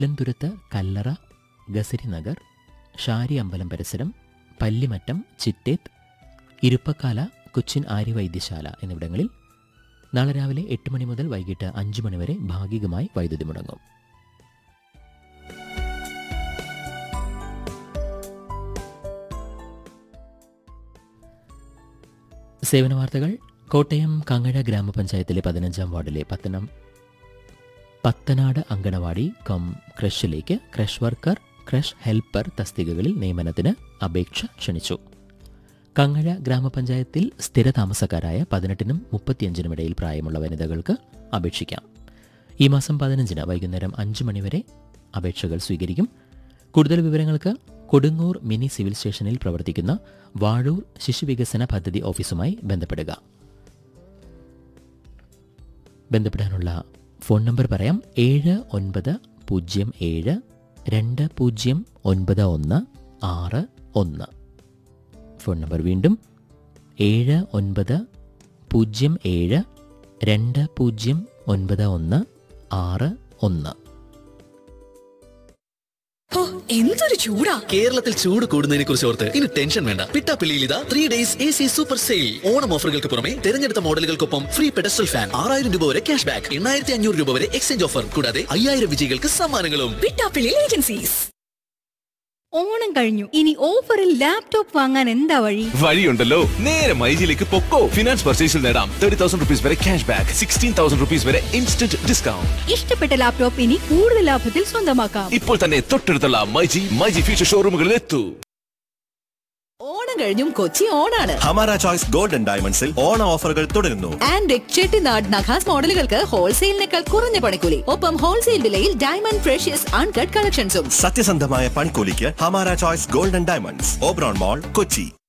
ലന്തുരത്ത് കല്ലറ ഗസരി നഗർ ഷാരി അമ്പലം പരിസരം പല്ലിമറ്റം ചിറ്റേത്ത് ഇരുപ്പക്കാല കൊച്ചിൻ ആര്യവൈദ്യശാല എന്നിവിടങ്ങളിൽ നാളെ രാവിലെ എട്ട് മണി മുതൽ വൈകിട്ട് അഞ്ച് മണി വരെ ഭാഗികമായി വൈദ്യുതി മുടങ്ങും സേവന വാർത്തകൾ കോട്ടയം കങ്ങഴ ഗ്രാമപഞ്ചായത്തിലെ പതിനഞ്ചാം വാർഡിലെ പത്തനം പത്തനാട് അങ്കണവാടി കം ക്രഷിലേക്ക് ക്രഷ് വർക്കർ ക്രഷ് ഹെൽപ്പർ തസ്തികകളിൽ നിയമനത്തിന് അപേക്ഷ ക്ഷണിച്ചു കങ്ങഴ ഗ്രാമപഞ്ചായത്തിൽ സ്ഥിര താമസക്കാരായ പതിനെട്ടിനും മുപ്പത്തിയഞ്ചിനും ഇടയിൽ പ്രായമുള്ള വനിതകൾക്ക് അപേക്ഷിക്കാം ഈ മാസം പതിനഞ്ചിന് വൈകുന്നേരം അഞ്ച് മണിവരെ അപേക്ഷകൾ സ്വീകരിക്കും കൂടുതൽ വിവരങ്ങൾക്ക് കൊടുങ്ങൂർ മിനി സിവിൽ സ്റ്റേഷനിൽ പ്രവർത്തിക്കുന്ന വാഴൂർ ശിശുവികസന പദ്ധതി ഓഫീസുമായി ബന്ധപ്പെടുക ബന്ധപ്പെടാനുള്ള ഫോൺ നമ്പർ പറയാം ഏഴ് ഒൻപത് പൂജ്യം ഏഴ് രണ്ട് പൂജ്യം ഒൻപത് ഒന്ന് ആറ് ഒന്ന് ഫോൺ നമ്പർ വീണ്ടും ഏഴ് ഒൻപത് പൂജ്യം ഏഴ് രണ്ട് പൂജ്യം ഒൻപത് ഒന്ന് ആറ് ഒന്ന് ഹോ, എന്തൊരു ചൂടാ കേരളത്തിൽ ചൂട് കൂടുന്നതിനെ കുറിച്ച് ഓർത്ത് ഇനി ടെൻഷൻ വേണ്ട പിട്ടാപ്പിള്ളിയിൽ ഇതാ three days A C super sale Onam ഓഫറുകൾക്ക് പുറമെ തിരഞ്ഞെടുത്ത മോഡലുകൾക്കൊപ്പം ഫ്രീ പെഡസ്റ്റൽ ഫാൻ ആറായിരം രൂപ വരെ ക്യാഷ് ബാക്ക് എണ്ണായിരത്തി അഞ്ഞൂറ് രൂപ വരെ എക്സ്ചേഞ്ച് ഓഫർ കൂടാതെ അയ്യായിരം വിജയികൾക്ക് സമ്മാനങ്ങളും വിട്ടാപ്പിള്ളി ഏജൻസീസ് ഓണം കഴിഞ്ഞു ഇനി ഓഫറിൽ ലാപ്ടോപ്പ് വാങ്ങാൻ എന്താ വഴി വഴിയുണ്ടല്ലോ നേരെ മൈജിയിലേക്ക് പൊക്കോ ഫിനാൻസ് പർച്ചേസിൽ നേടാം തേർട്ടി തൗസൻഡ് റുപ്പീസ് വരെ cash back sixteen thousand rupees വരെ ഇൻസ്റ്റന്റ് ഡിസ്കൗണ്ട് ഇഷ്ടപ്പെട്ട ലാപ്ടോപ്പ് ഇനി കൂടുതൽ ലാഭത്തിൽ സ്വന്തമാക്കാം ഇപ്പോൾ തന്നെ തൊട്ടടുത്തുള്ള മൈജി മൈജി ഫ്യൂച്ചർ ഷോറൂമുകളിൽ എത്തൂ ഓണം കഴിഞ്ഞും കൊച്ചി ഓണാണ് ഹമാര ചോയ്സ് ഗോൾഡൻ ഡയമണ്ട്സിൽ ഓണ ഓഫറുകൾ തുടരുന്നു ആൻഡ് ചെട്ടിനാട് നഖാസ് മോഡലുകൾക്ക് ഹോൾസെയിലിനേക്കാൾ കുറഞ്ഞ പണിക്കൂലി ഒപ്പം ഹോൾസെയിൽ വിലയിൽ ഡയമണ്ട് ഫ്രഷ്യസ് അൺകട്ട് കളക്ഷൻസും സത്യസന്ധമായ പണിക്കൂലിക്ക് Hamara choice golden diamonds Oberon mall Kochi